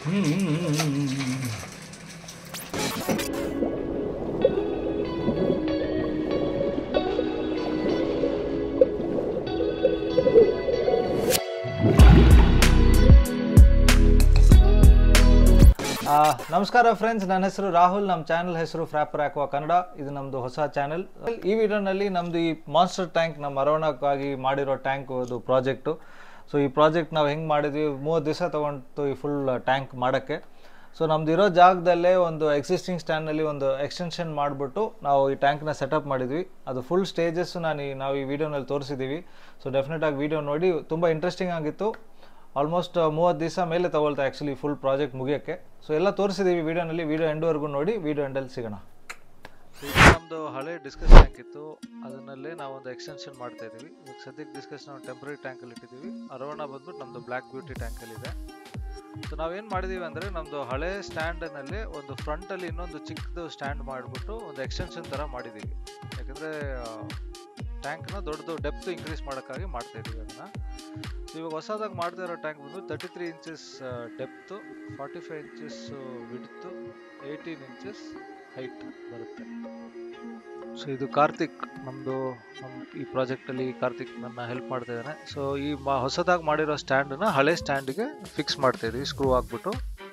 ಆ, ನಮಸ್ಕಾರ ಫ್ರೆಂಡ್ಸ್ ನನ್ನ ಹೆಸರು ರಾಹುಲ್ ನಮ್ಮ ಚಾನಲ್ ಹೆಸರು ಫ್ರಾಪರ್ ಆಕ್ವಾ ಕನ್ನಡ ಇದು ನಮ್ಮದು ಹೊಸ ಚಾನೆಲ್ ಈ ವಿಡಿಯೋನಲ್ಲಿ ನಮ್ಮದು ಈ ಮಾನ್ಸ್ಟರ್ ಟ್ಯಾಂಕ್ ನಮ್ಮ ಅರೋಣಕ್ಕಾಗಿ ಮಾಡಿರೋ ಟ್ಯಾಂಕ್ ಅದು ಪ್ರಾಜೆಕ್ಟು ಸೊ ಈ ಪ್ರಾಜೆಕ್ಟ್ ನಾವು ಹೆಂಗೆ ಮಾಡಿದ್ವಿ ಮೂವತ್ತು ದಿವಸ ತೊಗೊಂಡು ಈ ಫುಲ್ ಟ್ಯಾಂಕ್ ಮಾಡೋಕ್ಕೆ ಸೊ ನಮ್ದು ಇರೋ ಜಾಗದಲ್ಲೇ ಒಂದು ಎಕ್ಸಿಸ್ಟಿಂಗ್ ಸ್ಟ್ಯಾಂಡ್ನಲ್ಲಿ ಒಂದು ಎಕ್ಸ್ಟೆನ್ಷನ್ ಮಾಡಿಬಿಟ್ಟು ನಾವು ಈ ಟ್ಯಾಂಕ್ನ ಸೆಟಪ್ ಮಾಡಿದ್ವಿ ಅದು ಫುಲ್ ಸ್ಟೇಜಸ್ಸು ನಾನು ಈ- ನಾವು ಈ ವಿಡಿಯೋನಲ್ಲಿ ತೋರಿಸಿದ್ದೀವಿ ಸೊ ಡೆಫಿನೆಟಾಗಿ ವಿಡಿಯೋ ನೋಡಿ ತುಂಬ ಇಂಟ್ರೆಸ್ಟಿಂಗ್ ಆಗಿತ್ತು ಆಲ್ಮೋಸ್ಟ್ ಮೂವತ್ತು ದಿವಸ ಮೇಲೆ ತಗೊಳ್ತಾ ಆ್ಯಕ್ಚುಲಿ ಫುಲ್ ಪ್ರಾಜೆಕ್ಟ್ ಮುಗಿಯೋಕ್ಕೆ ಸೊ ಎಲ್ಲ ತೋರಿಸಿದ್ದೀವಿ ವಿಡಿಯೋನಲ್ಲಿ ವಿಡಿಯೋ ಎಂಡ್ವರೆಗೂ ನೋಡಿ ವಿಡಿಯೋ ಎಂಡಲ್ಲಿ ಸಿಗೋಣ ಇದು ನಮ್ಮದು ಹಳೆ ಡಿಸ್ಕಸ್ ಟ್ಯಾಂಕ್ ಇತ್ತು ಅದನ್ನಲ್ಲೇ ನಾವು ಒಂದು ಎಕ್ಸ್ಟೆನ್ಷನ್ ಮಾಡ್ತಾ ಇದ್ದೀವಿ ಇವಾಗ ಸದ್ಯಕ್ಕೆ ಡಿಸ್ಕಸ್ ನಾವು ಟೆಂಪ್ರರಿ ಟ್ಯಾಂಕಲ್ಲಿ ಇಟ್ಟಿದ್ದೀವಿ ಅರೋಣ ಬಂದ್ಬಿಟ್ಟು ನಮ್ಮದು ಬ್ಲ್ಯಾಕ್ ಬ್ಯೂಟಿ ಟ್ಯಾಂಕಲ್ಲಿದೆ ಸೊ ನಾವೇನು ಮಾಡಿದ್ದೀವಿ ಅಂದರೆ ನಮ್ಮದು ಹಳೆ ಸ್ಟ್ಯಾಂಡ್ನಲ್ಲಿ ಒಂದು ಫ್ರಂಟಲ್ಲಿ ಇನ್ನೊಂದು ಚಿಕ್ಕದು ಸ್ಟ್ಯಾಂಡ್ ಮಾಡಿಬಿಟ್ಟು ಒಂದು ಎಕ್ಸ್ಟೆನ್ಷನ್ ಥರ ಮಾಡಿದ್ದೀವಿ ಯಾಕಂದರೆ ಟ್ಯಾಂಕ್ನ ದೊಡ್ಡದು ಡೆಪ್ತ್ ಇನ್ಕ್ರೀಸ್ ಮಾಡೋಕ್ಕಾಗಿ ಮಾಡ್ತಾ ಇದ್ದೀವಿ ಅದನ್ನು ಸೊ ಇವಾಗ ಹೊಸದಾಗಿ ಮಾಡ್ತಾ ಇರೋ ಟ್ಯಾಂಕ್ ಬಂದು thirty three inches depth forty five inches width eighteen inches height ಬರುತ್ತೆ ಸೊ ಇದು ಕಾರ್ತಿಕ್ ನಮ್ಮದು ನಮ್ಮ ಈ ಪ್ರಾಜೆಕ್ಟಲ್ಲಿ ಕಾರ್ತಿಕ್ ನನ್ನ ಹೆಲ್ಪ್ ಮಾಡ್ತಾ ಇದ್ದಾನೆ ಸೊ ಈ ಮ ಹೊಸದಾಗಿ ಮಾಡಿರೋ ಸ್ಟ್ಯಾಂಡನ್ನ ಹಳೆ ಸ್ಟ್ಯಾಂಡಿಗೆ ಫಿಕ್ಸ್ ಮಾಡ್ತಾ ಇದೀವಿ ಸ್ಕ್ರೂ ಹಾಕ್ಬಿಟ್ಟು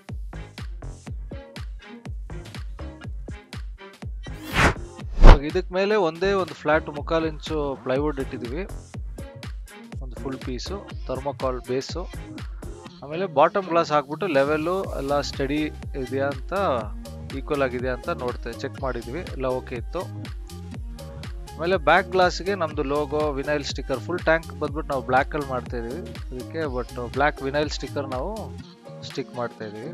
ಇದಕ್ಕೆ ಮೇಲೆ ಒಂದೇ ಒಂದು ಫ್ಲಾಟ್ ಮುಕ್ಕಾಲು ಇಂಚು ಪ್ಲೈವುಡ್ ಇಟ್ಟಿದ್ದೀವಿ ಒಂದು ಫುಲ್ ಪೀಸು ಥರ್ಮೋಕಾಲ್ ಬೇಸು ಆಮೇಲೆ ಬಾಟಮ್ ಗ್ಲಾಸ್ ಹಾಕ್ಬಿಟ್ಟು ಲೆವೆಲ್ಲು ಎಲ್ಲ ಸ್ಟಡಿ ಇದೆಯಾ ಅಂತ ಈಕ್ವಲ್ ಆಗಿದೆ ಅಂತ ನೋಡ್ತೇವೆ ಚೆಕ್ ಮಾಡಿದ್ವಿ ಎಲ್ಲ ಓಕೆ ಇತ್ತು ಆಮೇಲೆ ಬ್ಯಾಕ್ ಗ್ಲಾಸ್ಗೆ ನಮ್ಮದು logo vinyl sticker full tank ಬಂದ್ಬಿಟ್ಟು ನಾವು ಬ್ಲ್ಯಾಕಲ್ಲಿ ಮಾಡ್ತಾ ಇದೀವಿ ಅದಕ್ಕೆ ಬಟ್ ಬ್ಲ್ಯಾಕ್ ವಿನೈಲ್ ಸ್ಟಿಕ್ಕರ್ ನಾವು ಸ್ಟಿಕ್ ಮಾಡ್ತಾ ಇದೀವಿ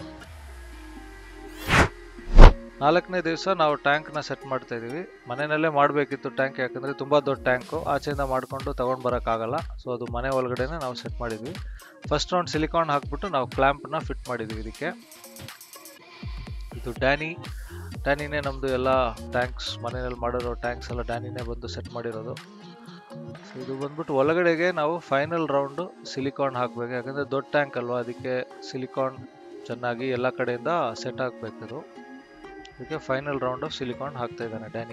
ನಾಲ್ಕನೇ ದಿವಸ ನಾವು ಟ್ಯಾಂಕ್ನ ಸೆಟ್ ಮಾಡ್ತಾ ಇದೀವಿ ಮನೆಯಲ್ಲೇ ಮಾಡಬೇಕಿತ್ತು ಟ್ಯಾಂಕ್ ಯಾಕಂದರೆ ತುಂಬ ದೊಡ್ಡ ಟ್ಯಾಂಕು ಆಚೆಯಿಂದ ಮಾಡಿಕೊಂಡು ತೊಗೊಂಡು ಬರೋಕ್ಕಾಗಲ್ಲ ಸೊ ಅದು ಮನೆ ಒಳಗಡೆನೆ ನಾವು ಸೆಟ್ ಮಾಡಿದ್ವಿ ಫಸ್ಟ್ ರೌಂಡ್ ಸಿಲಿಕಾನ್ ಹಾಕ್ಬಿಟ್ಟು ನಾವು ಕ್ಲ್ಯಾಂಪ್ನ ಫಿಟ್ ಮಾಡಿದ್ವಿ ಇದಕ್ಕೆ ಇದು ಡ್ಯಾನಿ ಡ್ಯಾನಿನೇ ನಮ್ಮದು ಎಲ್ಲ ಟ್ಯಾಂಕ್ಸ್ ಮನೆಯಲ್ಲಿ ಮಾಡಿರೋ ಟ್ಯಾಂಕ್ಸ್ ಎಲ್ಲ ಡ್ಯಾನಿನೇ ಬಂದು ಸೆಟ್ ಮಾಡಿರೋದು ಸೊ ಇದು ಬಂದ್ಬಿಟ್ಟು ಒಳಗಡೆಗೆ ನಾವು ಫೈನಲ್ ರೌಂಡು ಸಿಲಿಕಾನ್ ಹಾಕಬೇಕು ಯಾಕಂದರೆ ದೊಡ್ಡ ಟ್ಯಾಂಕ್ ಅಲ್ವಾ ಅದಕ್ಕೆ ಸಿಲಿಕಾನ್ ಚೆನ್ನಾಗಿ ಎಲ್ಲ ಕಡೆಯಿಂದ ಸೆಟ್ ಆಗಬೇಕದು ಅದಕ್ಕೆ ಫೈನಲ್ ರೌಂಡ್ ಆಫ್ ಸಿಲಿಕಾನ್ ಹಾಕ್ತಾ ಇದ್ದಾನೆ ಡ್ಯಾನಿ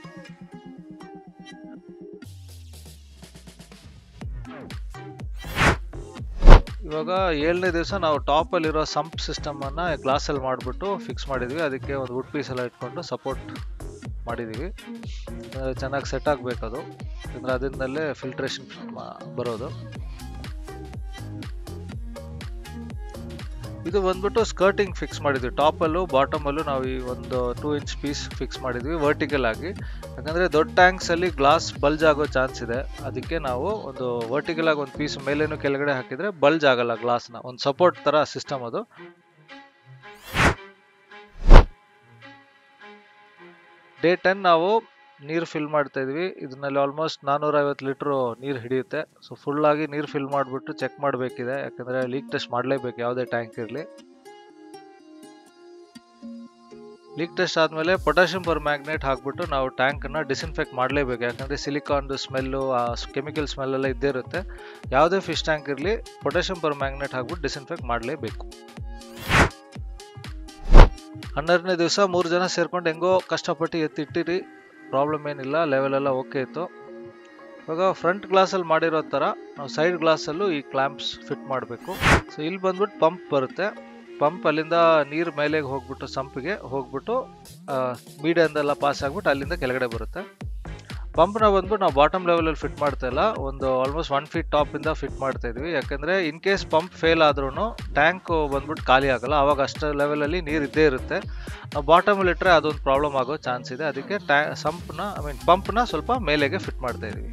ಇವಾಗ ಏಳನೇ ದಿವಸ ನಾವು ಟಾಪಲ್ಲಿರೋ ಸಂಪ್ ಸಿಸ್ಟಮನ್ನು ಗ್ಲಾಸಲ್ಲಿ ಮಾಡಿಬಿಟ್ಟು ಫಿಕ್ಸ್ ಮಾಡಿದ್ವಿ ಅದಕ್ಕೆ ಒಂದು ವುಡ್ ಪೀಸ್ ಎಲ್ಲ ಇಟ್ಕೊಂಡು ಸಪೋರ್ಟ್ ಮಾಡಿದ್ದೀವಿ ಚೆನ್ನಾಗಿ ಸೆಟ್ ಆಗಬೇಕದು ಅಂದರೆ ಅದರಿಂದಲೇ ಫಿಲ್ಟ್ರೇಷನ್ ಬರೋದು ಇದು ಬಂದ್ಬಿಟ್ಟು ಸ್ಕರ್ಟಿಂಗ್ ಫಿಕ್ಸ್ ಮಾಡಿದ್ವಿ ಟಾಪಲ್ಲೂ ಬಾಟಮಲ್ಲೂ ನಾವು ಈ ಒಂದು ಟೂ ಇಂಚ್ ಪೀಸ್ ಫಿಕ್ಸ್ ಮಾಡಿದ್ವಿ ವರ್ಟಿಕಲ್ ಆಗಿ ಯಾಕಂದರೆ ದೊಡ್ಡ ಟ್ಯಾಂಕ್ಸಲ್ಲಿ ಗ್ಲಾಸ್ ಬಲ್ಜ್ ಆಗೋ ಚಾನ್ಸ್ ಇದೆ ಅದಕ್ಕೆ ನಾವು ಒಂದು ವರ್ಟಿಕಲ್ ಆಗಿ ಒಂದು ಪೀಸ್ ಮೇಲೇನು ಕೆಳಗಡೆ ಹಾಕಿದರೆ ಬಲ್ಜ್ ಆಗಲ್ಲ ಗ್ಲಾಸ್ನ ಒಂದು ಸಪೋರ್ಟ್ ಥರ ಸಿಸ್ಟಮ್ ಅದು ಡೇ ಟೆನ್ ನಾವು ನೀರು ಫಿಲ್ ಮಾಡ್ತಾ ಇದ್ವಿ ಇದರಲ್ಲಿ ಆಲ್ಮೋಸ್ಟ್ ನಾನ್ನೂರ ಐವತ್ತು ಲೀಟ್ರು ನೀರು ಹಿಡಿಯುತ್ತೆ ಸೊ ಫುಲ್ಲಾಗಿ ನೀರು ಫಿಲ್ ಮಾಡಿಬಿಟ್ಟು ಚೆಕ್ ಮಾಡಬೇಕಿದೆ ಯಾಕಂದರೆ ಲೀಕ್ ಟೆಸ್ಟ್ ಮಾಡಲೇಬೇಕು ಯಾವುದೇ ಟ್ಯಾಂಕ್ ಇರಲಿ ಲೀಕ್ ಟೆಸ್ಟ್ ಆದಮೇಲೆ ಪೊಟ್ಯಾಷಿಯಂ ಪರ್ ಮ್ಯಾಗ್ನೆಟ್ ಹಾಕ್ಬಿಟ್ಟು ನಾವು ಟ್ಯಾಂಕನ್ನು ಡಿಸ್ಇನ್ಫೆಕ್ಟ್ ಮಾಡಲೇಬೇಕು ಯಾಕಂದರೆ ಸಿಲಿಕಾನ್ದು ಸ್ಮೆಲ್ಲು ಆ ಕೆಮಿಕಲ್ ಸ್ಮೆಲ್ಲೆಲ್ಲ ಇದ್ದೇ ಇರುತ್ತೆ ಯಾವುದೇ ಫಿಶ್ ಟ್ಯಾಂಕ್ ಇರಲಿ ಪೊಟ್ಯಾಷಿಯಂ ಪರ್ ಮ್ಯಾಗ್ನೆಟ್ ಹಾಕ್ಬಿಟ್ಟು ಡಿಸ್ಇನ್ಫೆಕ್ಟ್ ಮಾಡಲೇಬೇಕು ಹನ್ನೆರಡನೇ ದಿವಸ ಮೂರು ಜನ ಸೇರ್ಕೊಂಡು ಹೆಂಗೋ ಕಷ್ಟಪಟ್ಟು ಎತ್ತಿಟ್ಟಿರಿ ಪ್ರಾಬ್ಲಮ್ ಏನಿಲ್ಲ ಲೆವೆಲ್ ಎಲ್ಲ ಓಕೆ ಇತ್ತು ಇವಾಗ ಫ್ರಂಟ್ ಗ್ಲಾಸಲ್ಲಿ ಮಾಡಿರೋ ಥರ ನಾವು ಸೈಡ್ ಗ್ಲಾಸಲ್ಲೂ ಈ ಕ್ಲ್ಯಾಂಪ್ಸ್ ಫಿಟ್ ಮಾಡಬೇಕು ಸೊ ಇಲ್ಲಿ ಬಂದ್ಬಿಟ್ಟು ಪಂಪ್ ಬರುತ್ತೆ ಪಂಪ್ ಅಲ್ಲಿಂದ ನೀರು ಮೇಲೆಗೆ ಹೋಗ್ಬಿಟ್ಟು ಸಂಪಿಗೆ ಹೋಗ್ಬಿಟ್ಟು ಮೀಡಿಯಂದೆಲ್ಲ ಪಾಸ್ ಆಗಿಬಿಟ್ಟು ಅಲ್ಲಿಂದ ಕೆಳಗಡೆ ಬರುತ್ತೆ ಪಂಪ್ನ ಬಂದ್ಬಿಟ್ಟು ನಾವು ಬಾಟಮ್ ಲೆವೆಲಲ್ಲಿ ಫಿಟ್ ಮಾಡ್ತಾ ಇಲ್ಲ ಒಂದು ಆಲ್ಮೋಸ್ಟ್ ಒನ್ ಫೀಟ್ ಟಾಪಿಂದ ಫಿಟ್ ಮಾಡ್ತಾ ಇದ್ವಿ ಯಾಕಂದರೆ ಇನ್ ಕೇಸ್ ಪಂಪ್ ಫೇಲ್ ಆದ್ರೂ ಟ್ಯಾಂಕ್ ಬಂದ್ಬಿಟ್ಟು ಖಾಲಿ ಆಗಲ್ಲ ಅವಾಗ ಅಷ್ಟು ಲೆವೆಲಲ್ಲಿ ನೀರು ಇದ್ದೇ ಇರುತ್ತೆ ನಾವು ಬಾಟಮಲ್ಲಿ ಇಟ್ಟರೆ ಅದೊಂದು ಪ್ರಾಬ್ಲಮ್ ಆಗೋ ಚಾನ್ಸ್ ಇದೆ ಅದಕ್ಕೆ ಟ್ಯಾ ಸಂಪ್ನ ಐ ಮೀನ್ ಪಂಪ್ನ ಸ್ವಲ್ಪ ಮೇಲೆಗೆ ಫಿಟ್ ಮಾಡ್ತಾ ಇದೀವಿ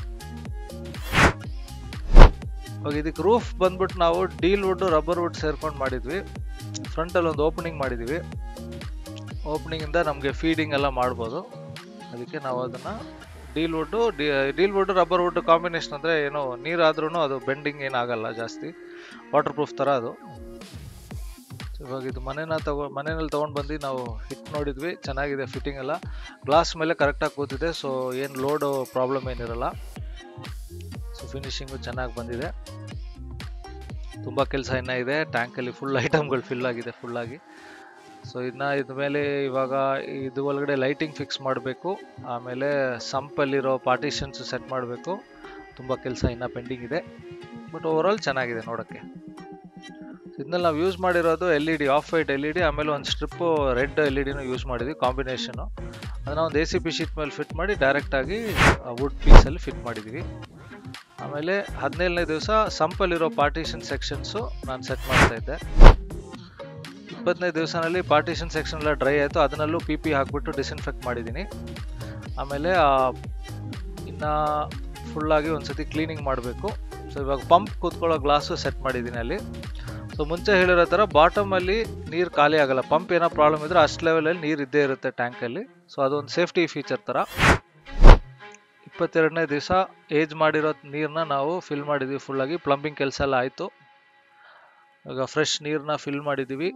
ಇವಾಗ ಇದಕ್ಕೆ ರೂಫ್ ಬಂದ್ಬಿಟ್ಟು ನಾವು ಡೀಲ್ ವುಡ್ ರಬ್ಬರ್ ವುಡ್ ಸೇರ್ಕೊಂಡು ಮಾಡಿದ್ವಿ ಫ್ರಂಟಲ್ಲಿ ಒಂದು ಓಪನಿಂಗ್ ಮಾಡಿದ್ವಿ ಓಪನಿಂಗಿಂದ ನಮಗೆ ಫೀಡಿಂಗ್ ಎಲ್ಲ ಮಾಡ್ಬೋದು ಅದಕ್ಕೆ ನಾವು ಅದನ್ನು deal wood deal wood rubber wood combination ಅಂದರೆ ಏನೋ ನೀರಾದ್ರೂ ಅದು ಬೆಂಡಿಂಗ್ ಏನಾಗಲ್ಲ ಜಾಸ್ತಿ ವಾಟರ್ ಪ್ರೂಫ್ ಥರ ಅದು ಇವಾಗ ಇದು ಮನೇನ ತಗೋ ಮನೆಯಲ್ಲಿ ತೊಗೊಂಡು ಬಂದು ನಾವು ಹಿಟ್ ನೋಡಿದ್ವಿ ಚೆನ್ನಾಗಿದೆ ಫಿಟ್ಟಿಂಗ್ ಎಲ್ಲ ಗ್ಲಾಸ್ ಮೇಲೆ ಕರೆಕ್ಟಾಗಿ ಕೂತಿದೆ ಸೊ ಏನು ಲೋಡು ಪ್ರಾಬ್ಲಮ್ ಏನಿರಲ್ಲ ಸೊ ಫಿನಿಶಿಂಗು ಚೆನ್ನಾಗಿ ಬಂದಿದೆ ತುಂಬ ಕೆಲಸ ಇನ್ನೂ ಇದೆ ಟ್ಯಾಂಕಲ್ಲಿ ಫುಲ್ ಐಟಮ್ಗಳು ಫಿಲ್ ಆಗಿದೆ ಫುಲ್ಲಾಗಿ ಸೊ ಇದನ್ನ ಇದ ಮೇಲೆ ಇವಾಗ ಇದು ಒಳಗಡೆ ಲೈಟಿಂಗ್ ಫಿಕ್ಸ್ ಮಾಡಬೇಕು ಆಮೇಲೆ ಸಂಪಲ್ಲಿರೋ ಪಾರ್ಟಿಷನ್ಸ್ ಸೆಟ್ ಮಾಡಬೇಕು ತುಂಬ ಕೆಲಸ ಇನ್ನೂ ಪೆಂಡಿಂಗ್ ಇದೆ ಬಟ್ ಓವರಾಲ್ ಚೆನ್ನಾಗಿದೆ ನೋಡೋಕ್ಕೆ ಇದನ್ನೆಲ್ಲ ನಾವು ಯೂಸ್ ಮಾಡಿರೋದು L E D off white L E D ಆಮೇಲೆ ಒಂದು ಸ್ಟ್ರಿಪ್ಪು ರೆಡ್ ಎಲ್ ಇ ಡಿನೂ ಯೂಸ್ ಮಾಡಿದ್ವಿ ಕಾಂಬಿನೇಷನು ಅದನ್ನ ಒಂದು ಎ ಸಿ ಪಿ ಶೀಟ್ ಮೇಲೆ ಫಿಟ್ ಮಾಡಿ ಡೈರೆಕ್ಟಾಗಿ ವುಡ್ ಪೀಸಲ್ಲಿ ಫಿಟ್ ಮಾಡಿದ್ವಿ ಆಮೇಲೆ ಹದಿನೇಳನೇ ದಿವಸ ಸಂಪಲ್ಲಿರೋ ಪಾರ್ಟಿಷನ್ ಸೆಕ್ಷನ್ಸು ನಾನು ಸೆಟ್ ಮಾಡ್ತಾ ಇದ್ದೆ ಇಪ್ಪತ್ತನೇ ದಿವಸನಲ್ಲಿ ಪಾರ್ಟಿಷನ್ ಸೆಕ್ಷನ್ ಎಲ್ಲ ಡ್ರೈ ಆಯಿತು ಅದನ್ನಲ್ಲೂ ಪಿ ಪಿ ಹಾಕ್ಬಿಟ್ಟು ಡಿಸ್ಇನ್ಫೆಕ್ಟ್ ಮಾಡಿದ್ದೀನಿ ಆಮೇಲೆ ಇನ್ನು ಫುಲ್ಲಾಗಿ ಒಂದ್ಸತಿ ಕ್ಲೀನಿಂಗ್ ಮಾಡಬೇಕು ಸೊ ಇವಾಗ ಪಂಪ್ ಕೂತ್ಕೊಳ್ಳೋ ಗ್ಲಾಸು ಸೆಟ್ ಮಾಡಿದ್ದೀನಿ ಅಲ್ಲಿ ಸೊ ಮುಂಚೆ ಹೇಳಿರೋ ಥರ ಬಾಟಮಲ್ಲಿ ನೀರು ಖಾಲಿ ಆಗಲ್ಲ ಪಂಪ್ ಏನೋ ಪ್ರಾಬ್ಲಮ್ ಇದ್ದರೆ ಅಷ್ಟು ಲೆವೆಲಲ್ಲಿ ನೀರು ಇದ್ದೇ ಇರುತ್ತೆ ಟ್ಯಾಂಕಲ್ಲಿ ಸೊ ಅದೊಂದು ಸೇಫ್ಟಿ ಫೀಚರ್ ಥರ ಇಪ್ಪತ್ತೆರಡನೇ ದಿವಸ ಏಜ್ ಮಾಡಿರೋ ನೀರನ್ನ ನಾವು ಫಿಲ್ ಮಾಡಿದ್ವಿ ಫುಲ್ಲಾಗಿ ಪ್ಲಂಬಿಂಗ್ ಕೆಲಸ ಎಲ್ಲ ಆಯಿತು ಇವಾಗ ಫ್ರೆಶ್ ನೀರನ್ನ ಫಿಲ್ ಮಾಡಿದ್ದೀವಿ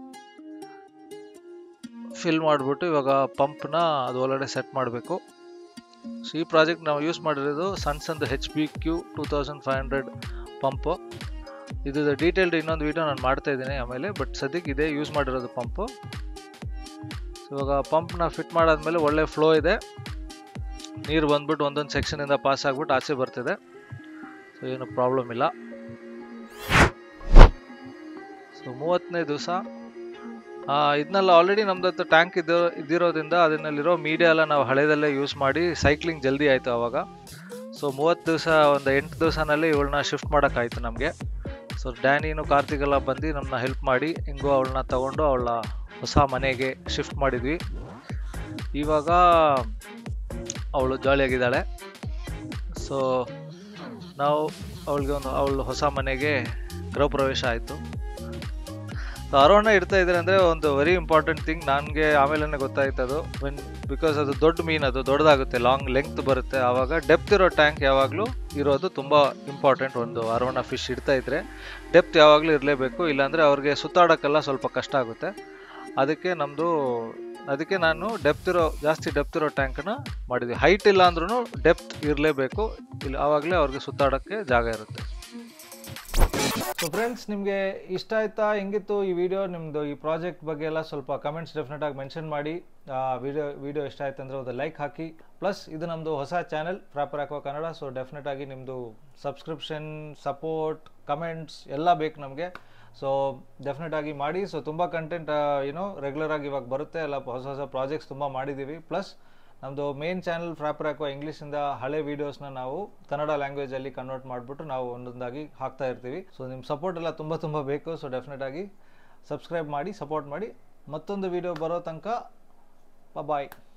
ಫಿಲ್ ಮಾಡಿಬಿಟ್ಟು ಇವಾಗ ಪಂಪ್ನ ಅದು ಒಳಗಡೆ ಸೆಟ್ ಮಾಡಬೇಕು ಸೊ ಈ ಪ್ರಾಜೆಕ್ಟ್ ನಾವು ಯೂಸ್ ಮಾಡಿರೋದು ಸಣ್ಣ ಸಣ್ಣದು H B Q two thousand five hundred pump ಇದು ಡೀಟೇಲ್ಡ್ ಇನ್ನೊಂದು ವೀಡಿಯೋ ನಾನು ಮಾಡ್ತಾ ಇದ್ದೀನಿ ಆಮೇಲೆ ಬಟ್ ಸದ್ಯಕ್ಕೆ ಇದೆ ಯೂಸ್ ಮಾಡಿರೋದು ಪಂಪು ಇವಾಗ ಪಂಪ್ನ ಫಿಟ್ ಮಾಡಾದ್ಮೇಲೆ ಒಳ್ಳೆ ಫ್ಲೋ ಇದೆ ನೀರು ಬಂದ್ಬಿಟ್ಟು ಒಂದೊಂದು ಸೆಕ್ಷನಿಂದ ಪಾಸ್ ಆಗ್ಬಿಟ್ಟು ಆಚೆ ಬರ್ತಿದೆ ಸೊ ಏನು ಪ್ರಾಬ್ಲಮ್ ಇಲ್ಲ ಸೊ ಮೂವತ್ತನೇ ದಿವಸ ಇದನ್ನೆಲ್ಲ ಆಲ್ರೆಡಿ ನಮ್ದು ಹತ್ರ ಟ್ಯಾಂಕ್ ಇದ್ದು ಇದ್ದಿರೋದ್ರಿಂದ ಅದನ್ನಲ್ಲಿರೋ ಮೀಡಿಯಾ ಎಲ್ಲ ನಾವು ಹಳೆದಲ್ಲೇ ಯೂಸ್ ಮಾಡಿ ಸೈಕ್ಲಿಂಗ್ ಜಲ್ದಿ ಆಯಿತು ಅವಾಗ ಸೊ ಮೂವತ್ತು ದಿವಸ ಒಂದು ಎಂಟು ದಿವಸನಲ್ಲಿ ಇವಳನ್ನ ಶಿಫ್ಟ್ ಮಾಡೋಕ್ಕಾಯ್ತು ನಮಗೆ ಸೊ ಡ್ಯಾನಿನು ಕಾರ್ತಿಗೆಲ್ಲ ಬಂದು ನಮ್ಮನ್ನ ಹೆಲ್ಪ್ ಮಾಡಿ ಹಿಂಗೂ ಅವಳನ್ನ ತಗೊಂಡು ಅವಳ ಹೊಸ ಮನೆಗೆ ಶಿಫ್ಟ್ ಮಾಡಿದ್ವಿ ಇವಾಗ ಅವಳು ಜಾಲಿಯಾಗಿದ್ದಾಳೆ ಸೊ ನಾವು ಅವಳಿಗೆ ಒಂದು ಅವಳು ಹೊಸ ಮನೆಗೆ ಗೃಹ ಪ್ರವೇಶ ಆಯಿತು ಸೊ ಅರೋಣ ಇಡ್ತಾ ಇದ್ದಾರೆ ಅಂದರೆ ಒಂದು ವೆರಿ ಇಂಪಾರ್ಟೆಂಟ್ ಥಿಂಗ್ ನನಗೆ ಆಮೇಲೆ ಗೊತ್ತಾಯ್ತು ಅದು ವೆನ್ ಬಿಕಾಸ್ ಅದು ದೊಡ್ಡ ಮೀನು ಅದು ದೊಡ್ಡದಾಗುತ್ತೆ ಲಾಂಗ್ ಲೆಂತ್ ಬರುತ್ತೆ ಆವಾಗ ಡೆಪ್ತ್ ಇರೋ ಟ್ಯಾಂಕ್ ಯಾವಾಗಲೂ ಇರೋದು ತುಂಬ ಇಂಪಾರ್ಟೆಂಟ್ ಒಂದು ಅರೋಣ ಫಿಶ್ ಇಡ್ತಾ ಇದ್ರೆ ಡೆಪ್ತ್ ಯಾವಾಗಲೂ ಇರಲೇಬೇಕು ಇಲ್ಲಾಂದರೆ ಅವ್ರಿಗೆ ಸುತ್ತಾಡೋಕ್ಕೆಲ್ಲ ಸ್ವಲ್ಪ ಕಷ್ಟ ಆಗುತ್ತೆ ಅದಕ್ಕೆ ನಮ್ಮದು ಅದಕ್ಕೆ ನಾನು ಡೆಪ್ತ್ ಇರೋ ಜಾಸ್ತಿ ಡೆಪ್ತ್ ಇರೋ ಟ್ಯಾಂಕನ್ನ ಮಾಡಿದ್ವಿ ಹೈಟ್ ಇಲ್ಲ ಅಂದ್ರೂ ಡೆಪ್ತ್ ಇರಲೇಬೇಕು ಇಲ್ಲ ಆವಾಗಲೇ ಅವ್ರಿಗೆ ಸುತ್ತಾಡೋಕ್ಕೆ ಜಾಗ ಇರುತ್ತೆ ಸೊ ಫ್ರೆಂಡ್ಸ್ ನಿಮಗೆ ಇಷ್ಟ ಆಯ್ತಾ ಹೆಂಗಿತ್ತು ಈ ವಿಡಿಯೋ ನಿಮ್ಮದು ಈ ಪ್ರಾಜೆಕ್ಟ್ ಬಗ್ಗೆ ಎಲ್ಲ ಸ್ವಲ್ಪ ಕಮೆಂಟ್ಸ್ ಡೆಫಿನೆಟ್ ಆಗಿ ಮೆನ್ಷನ್ ಮಾಡಿ ವಿಡಿಯೋ ವಿಡಿಯೋ ಇಷ್ಟ ಆಯ್ತು ಅಂದರೆ ಒಂದು ಲೈಕ್ ಹಾಕಿ ಪ್ಲಸ್ ಇದು ನಮ್ಮದು ಹೊಸ ಚಾನೆಲ್ ಪ್ರಾಪರ್ ಹಾಕೋ ಕನ್ನಡ ಸೊ ಡೆಫಿನೆಟ್ ಆಗಿ ನಿಮ್ಮದು ಸಬ್ಸ್ಕ್ರಿಪ್ಷನ್ ಸಪೋರ್ಟ್ ಕಮೆಂಟ್ಸ್ ಎಲ್ಲ ಬೇಕು ನಮಗೆ ಸೊ ಡೆಫಿನೆಟ್ ಆಗಿ ಮಾಡಿ ಸೊ ತುಂಬ ಕಂಟೆಂಟ್ ಏನೋ ರೆಗ್ಯುಲರ್ ಆಗಿ ಇವಾಗ ಬರುತ್ತೆ ಎಲ್ಲ ಹೊಸ ಹೊಸ ಪ್ರಾಜೆಕ್ಟ್ಸ್ ತುಂಬ ಮಾಡಿದ್ದೀವಿ ಪ್ಲಸ್ ನಮ್ಮದು ಮೇನ್ ಚಾನಲ್ ಫ್ರಾಪರ್ ಹಾಕೋ ಇಂಗ್ಲೀಷಿಂದ ಹಳೆ ವೀಡಿಯೋಸ್ನ ನಾವು ಕನ್ನಡ ಲ್ಯಾಂಗ್ವೇಜಲ್ಲಿ ಕನ್ವರ್ಟ್ ಮಾಡಿಬಿಟ್ಟು ನಾವು ಒಂದೊಂದಾಗಿ ಹಾಕ್ತಾ ಇರ್ತೀವಿ ಸೊ ನಿಮ್ಮ ಸಪೋರ್ಟ್ ಎಲ್ಲ ತುಂಬ ತುಂಬ ಬೇಕು ಸೊ ಡೆಫಿನೆಟ್ ಆಗಿ ಸಬ್ಸ್ಕ್ರೈಬ್ ಮಾಡಿ ಸಪೋರ್ಟ್ ಮಾಡಿ ಮತ್ತೊಂದು ವೀಡಿಯೋ ಬರೋ ತನಕ ಬಾಯ್